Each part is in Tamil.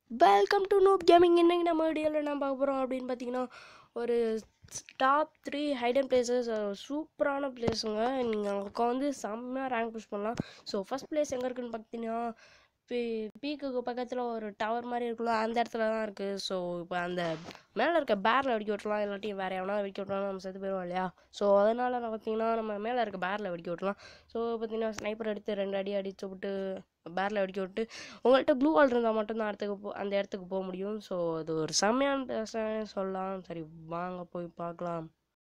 வெல்கம் டு நூப் கேமிங் இன்னைக்கு நம்ம வீடியோவில் என்ன பார்க்க போகிறோம் அப்படின்னு பார்த்தீங்கன்னா ஒரு டாப் த்ரீ ஹைடன் பிளேசஸ் சூப்பரான பிளேஸுங்க நீங்கள் அங்கே உட்காந்து செம்மையாக ரேங்க் புஷ் பண்ணலாம் ஸோ ஃபஸ்ட் பிளேஸ் எங்கே இருக்குன்னு பார்த்தீங்கன்னா பீ பீக்குக்கு பக்கத்தில் ஒரு டவர் மாதிரி இருக்குல்ல அந்த இடத்துல தான் இருக்குது ஸோ இப்போ அந்த மேலே இருக்க பேரில் வெடிக்க விட்டுலாம் இல்லாட்டி வேறு எவனா வெடிக்க விட்டலாம் நம்ம செத்து போயிடுவோம் இல்லையா ஸோ அதனால் நான் பார்த்தீங்கன்னா நம்ம மேலே இருக்க பேரில் வெடிக்க விட்டலாம் ஸோ பார்த்தீங்கன்னா ஸ்னைப்பர் எடுத்து ரெண்டு அடி அடிச்சு விட்டு பேரில் வெடிக்க விட்டு உங்கள்கிட்ட ப்ளூ வால் இருந்தால் மட்டும்தான் இடத்துக்கு போ அந்த இடத்துக்கு போக முடியும் ஸோ அது ஒரு செம்மையான பேச சொல்லலாம் சரி வாங்க போய் பார்க்கலாம்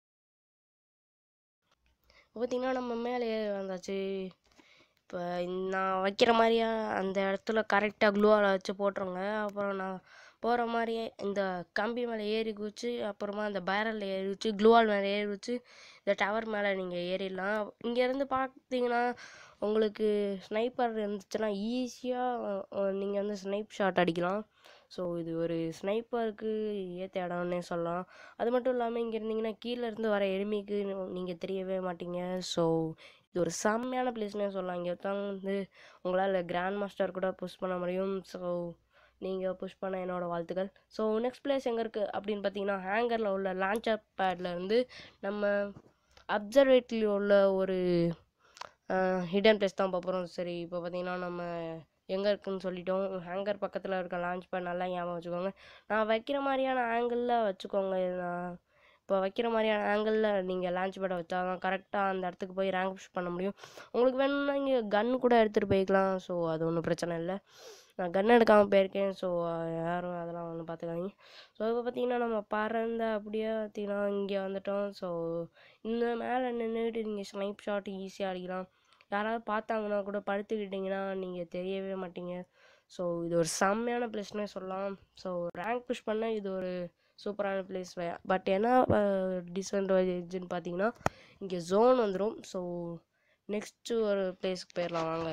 பார்த்தீங்கன்னா நம்ம மேலே ஏறி வந்தாச்சு இப்போ நான் வைக்கிற மாதிரியே அந்த இடத்துல கரெக்டாக க்ளூவால் வச்சு போட்டுருங்க அப்புறம் நான் போகிற மாதிரியே இந்த கம்பி மேலே ஏறி குதிச்சு அப்புறமா அந்த பேரலில் ஏறி வச்சு க்ளூவால் மேலே ஏறி வச்சு இந்த டவர் மேலே நீங்கள் ஏறிடலாம் இங்கேருந்து பார்த்தீங்கன்னா உங்களுக்கு ஸ்னைப்பர் இருந்துச்சுன்னா ஈஸியாக நீங்கள் வந்து ஸ்னைப் ஷாட் அடிக்கலாம் ஸோ இது ஒரு ஸ்னைப்பருக்கு ஏற்ற இடம்னே சொல்லலாம் அது மட்டும் இல்லாமல் இங்கே இருந்தீங்கன்னா கீழே இருந்து வர எனிமிக்கு நீங்கள் தெரியவே மாட்டீங்க ஸோ இது ஒரு செம்மையான பிளேஸ்னே சொல்லலாம் இங்கே ஒருத்தவங்க வந்து உங்களால் கிராண்ட் மாஸ்டர் கூட புஷ் பண்ண முடியும் ஸோ நீங்கள் புஷ் பண்ண என்னோடய வாழ்த்துக்கள் ஸோ நெக்ஸ்ட் பிளேஸ் எங்கே இருக்குது அப்படின்னு பார்த்தீங்கன்னா ஹேங்கரில் உள்ள லான்ச்சர் பேடில் இருந்து நம்ம அப்சர்வேட்டரியில் உள்ள ஒரு ஹிடன் பிளேஸ் தான் பார்ப்போம் சரி இப்போ பார்த்தீங்கன்னா நம்ம எங்கே இருக்குன்னு சொல்லிட்டோம் ஹேங்கர் பக்கத்தில் இருக்க லான்ச் பேட் நல்லா ஞாபகம் வச்சுக்கோங்க நான் வைக்கிற மாதிரியான ஆங்கிளில் வச்சுக்கோங்க நான் இப்போ வைக்கிற மாதிரியான ஆங்கிளில் நீங்கள் லான்ச் பேடை வச்சா தான் கரெக்டாக அந்த இடத்துக்கு போய் ரேங்க் புஷ் பண்ண முடியும் உங்களுக்கு வேணும்னா இங்கே கன்று கூட எடுத்துகிட்டு போய்க்கலாம் ஸோ அது ஒன்றும் பிரச்சனை இல்லை நான் கன் எடுக்காமல் போயிருக்கேன் ஸோ யாரும் அதெல்லாம் ஒன்றும் பார்த்துக்காதீங்க ஸோ இப்போ பார்த்தீங்கன்னா நம்ம பறந்த அப்படியே பார்த்தீங்கன்னா இங்கே வந்துட்டோம் ஸோ இந்த மேலே நின்றுட்டு நீங்கள் ஸ்னைப் ஷாட் ஈஸியாக அடிக்கலாம் யாராவது பார்த்தாங்கன்னா கூட படுத்துக்கிட்டிங்கன்னா நீங்கள் தெரியவே மாட்டீங்க ஸோ இது ஒரு செம்மையான பிளேஸ்னே சொல்லலாம் ஸோ ரேங்க் புஷ் பண்ண இது ஒரு சூப்பரான பிளேஸ் பட் என்ன டிஸ்அட்வான்டேஜ்னு பார்த்தீங்கன்னா இங்கே ஜோன் வந்துடும் ஸோ நெக்ஸ்ட்டு ஒரு பிளேஸ்க்கு போயிடலாம் வாங்க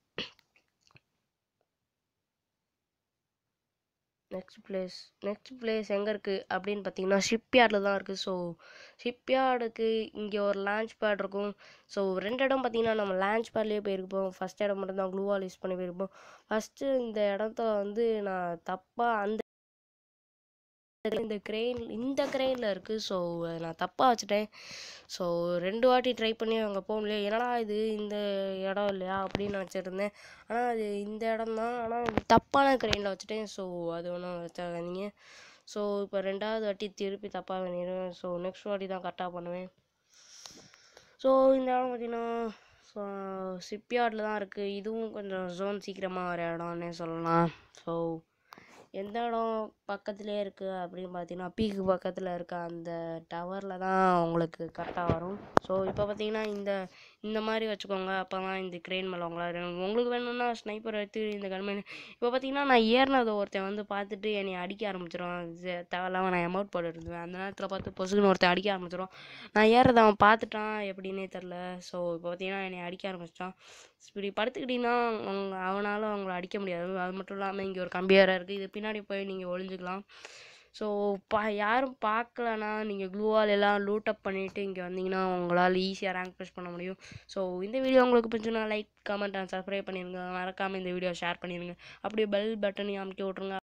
நெக்ஸ்ட் பிளேஸ் நெக்ஸ்ட் பிளேஸ் எங்கே இருக்குது அப்படின்னு பார்த்தீங்கன்னா ஷிப்யார்டில் தான் இருக்குது ஸோ ஷிப்யார்டுக்கு இங்கே ஒரு லான்ச் பேட் இருக்கும் ஸோ ரெண்டு இடம் பார்த்தீங்கன்னா நம்ம லான்ச் பேட்லேயே போயிருப்போம் ஃபஸ்ட் இடம் மட்டும்தான் க்ளூவால் யூஸ் பண்ணி போயிருப்போம் ஃபஸ்ட்டு இந்த இடத்த வந்து நான் தப்பாக அந்த இந்த கிரெயின் இந்த கிரெயினில் இருக்குது ஸோ நான் தப்பாக வச்சுட்டேன் ஸோ ரெண்டு வாட்டி ட்ரை பண்ணி அங்கே போக முடியல என்னடா இது இந்த இடம் இல்லையா அப்படின்னு நினச்சிருந்தேன் ஆனால் அது இந்த இடம் தான் ஆனால் தப்பான கிரெயினில் வச்சுட்டேன் ஸோ அது ஒன்றும் வச்சாதீங்க ஸோ இப்போ ரெண்டாவது வாட்டி திருப்பி தப்பாக பண்ணிடுவேன் ஸோ நெக்ஸ்ட் வாட்டி தான் கரெக்டாக பண்ணுவேன் ஸோ இந்த இடம் பார்த்தீங்கன்னா ஸோ ஷிப்யார்டில் தான் இருக்குது இதுவும் கொஞ்சம் ஜோன் சீக்கிரமாக வர இடம்னே சொல்லலாம் ஸோ எந்த இடம் பக்கத்துலேயே இருக்குது அப்படின்னு பார்த்தீங்கன்னா பீக்கு பக்கத்தில் இருக்க அந்த டவரில் தான் உங்களுக்கு கரெக்டாக வரும் ஸோ இப்போ பார்த்தீங்கன்னா இந்த இந்த மாதிரி வச்சுக்கோங்க அப்போ தான் இந்த க்ரெயின் மேலே உங்களால் உங்களுக்கு வேணும்னா ஸ்னைப்பர் எடுத்து இந்த கன்மேன் இப்போ பார்த்தீங்கன்னா நான் ஏறினதை ஒருத்தன் வந்து பார்த்துட்டு என்னை அடிக்க ஆரம்பிச்சிடுவான் தேவையில்லாமல் நான் அமௌண்ட் போட்டுருந்தேன் அந்த நேரத்தில் பார்த்து பொசுக்குன்னு ஒருத்தன் அடிக்க ஆரம்பிச்சிடுவான் நான் ஏறதை அவன் பார்த்துட்டான் எப்படின்னே தெரில ஸோ இப்போ பார்த்தீங்கன்னா என்னை அடிக்க ஆரம்பிச்சிட்டான் இப்படி படுத்துக்கிட்டிங்கன்னா அவங்க அவனால் அவங்கள அடிக்க முடியாது அது மட்டும் இல்லாமல் இங்கே ஒரு கம்பியாராக இருக்குது இது பின்னாடி போய் நீங்கள் ஒளிஞ்சிக்கலாம் ஸோ பா யாரும் பார்க்கலனா நீங்கள் க்ளூவால் எல்லாம் லூட் அப் பண்ணிவிட்டு இங்கே வந்தீங்கன்னா உங்களால் ஈஸியாக ரேங்க் ப்ரெஸ் பண்ண முடியும் ஸோ இந்த வீடியோ உங்களுக்கு பிடிச்சுன்னா லைக் கமெண்ட் அண்ட் சப்ஸ்கிரைப் பண்ணிடுங்க மறக்காமல் இந்த வீடியோ ஷேர் பண்ணிடுங்க அப்படியே பெல் பட்டனையும் அமுக்கி விட்ருங்க